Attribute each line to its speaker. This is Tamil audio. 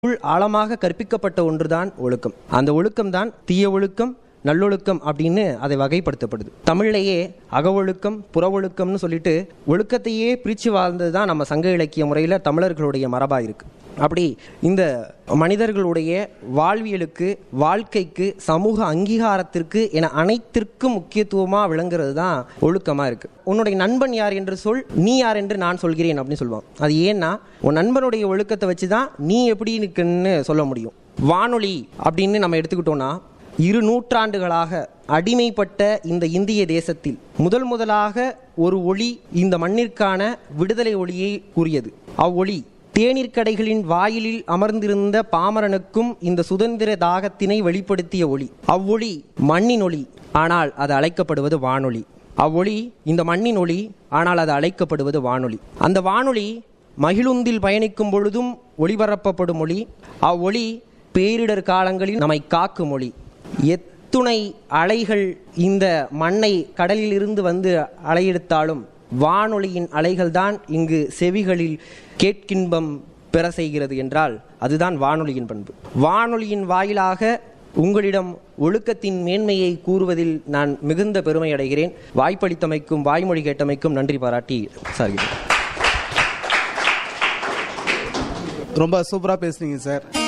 Speaker 1: உள் ஆழமாக கற்பிக்கப்பட்ட ஒன்றுதான் ஒழுக்கம் அந்த ஒழுக்கம் தான் தீய ஒழுக்கம் நல்லொழுக்கம் அப்படின்னு அதை வகைப்படுத்தப்படுது தமிழ்லேயே அக ஒழுக்கம் புற ஒழுக்கம்னு சொல்லிட்டு ஒழுக்கத்தையே பிரித்து வாழ்ந்தது தான் நம்ம சங்க இலக்கிய முறையில் தமிழர்களுடைய மரபாக இருக்கு அப்படி இந்த மனிதர்களுடைய வாழ்வியலுக்கு வாழ்க்கைக்கு சமூக அங்கீகாரத்திற்கு என அனைத்திற்கும் முக்கியத்துவமாக விளங்குறது தான் ஒழுக்கமாக இருக்கு உன்னுடைய நண்பன் யார் என்று சொல் நீ யார் என்று நான் சொல்கிறேன் அப்படின்னு சொல்லுவான் அது ஏன்னா உன் நண்பனுடைய ஒழுக்கத்தை வச்சு தான் நீ எப்படி இருக்குன்னு சொல்ல முடியும் வானொலி அப்படின்னு நம்ம எடுத்துக்கிட்டோம்னா இரு நூற்றாண்டுகளாக அடிமைப்பட்ட இந்த இந்திய தேசத்தில் முதல் முதலாக ஒரு ஒளி இந்த மண்ணிற்கான விடுதலை ஒளியை கூறியது அவ்வொளி தேநீர் கடைகளின் வாயிலில் அமர்ந்திருந்த பாமரனுக்கும் இந்த சுதந்திர தாகத்தினை வெளிப்படுத்திய ஒளி அவ்வொளி மண்ணின் ஒளி ஆனால் அது அழைக்கப்படுவது வானொலி அவ்வொளி இந்த மண்ணின் ஒளி ஆனால் அது அழைக்கப்படுவது வானொலி அந்த வானொலி மகிழுந்தில் பயணிக்கும் பொழுதும் ஒளிபரப்பப்படும் ஒளி அவ்வொளி பேரிடர் காலங்களில் நம்மை காக்கும் ஒளி எத்துணை அலைகள் இந்த மண்ணை கடலில் இருந்து வந்து அலையெடுத்தாலும் வானொலியின் அலைகள்தான் இங்கு செவிகளில் கேட்கின்பம் பெற செய்கிறது என்றால் அதுதான் வானொலியின் பண்பு வானொலியின் வாயிலாக உங்களிடம் ஒழுக்கத்தின் மேன்மையை கூறுவதில் நான் மிகுந்த பெருமை அடைகிறேன் வாய்ப்பளித்தமைக்கும் வாய்மொழி கேட்டமைக்கும் நன்றி பாராட்டி சார்கிறேன்
Speaker 2: ரொம்ப சூப்பராக பேசுனீங்க சார்